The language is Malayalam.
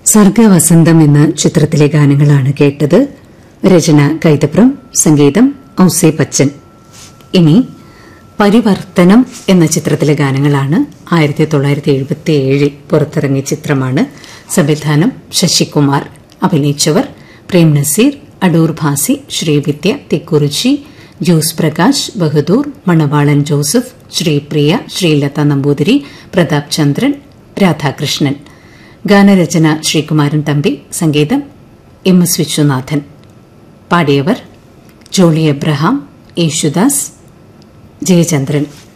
സർഗവസന്തം എന്ന ചിത്രത്തിലെ ഗാനങ്ങളാണ് കേട്ടത് രചന കൈതപ്രം സംഗീതം ഔസേ പച്ചൻ ഇനി പരിവർത്തനം എന്ന ചിത്രത്തിലെ ഗാനങ്ങളാണ് ആയിരത്തി തൊള്ളായിരത്തി എഴുപത്തി ഏഴിൽ പുറത്തിറങ്ങിയ ചിത്രമാണ് സംവിധാനം ശശികുമാർ അഭിനയിച്ചവർ പ്രേം നസീർ അടൂർ ഭാസി ശ്രീവിദ്യ തെക്കുറിച്ചി ജോസ് പ്രകാശ് ബഹദൂർ മണവാളൻ ജോസഫ് ശ്രീപ്രിയ ശ്രീലത നമ്പൂതിരി പ്രതാപ് ചന്ദ്രൻ രാധാകൃഷ്ണൻ ഗാനരചന ശ്രീകുമാരൻ തമ്പി സംഗീതം എം എസ് വിശ്വനാഥൻ പാടിയവർ ജോളി എബ്രഹാം യേശുദാസ് ജയചന്ദ്രൻ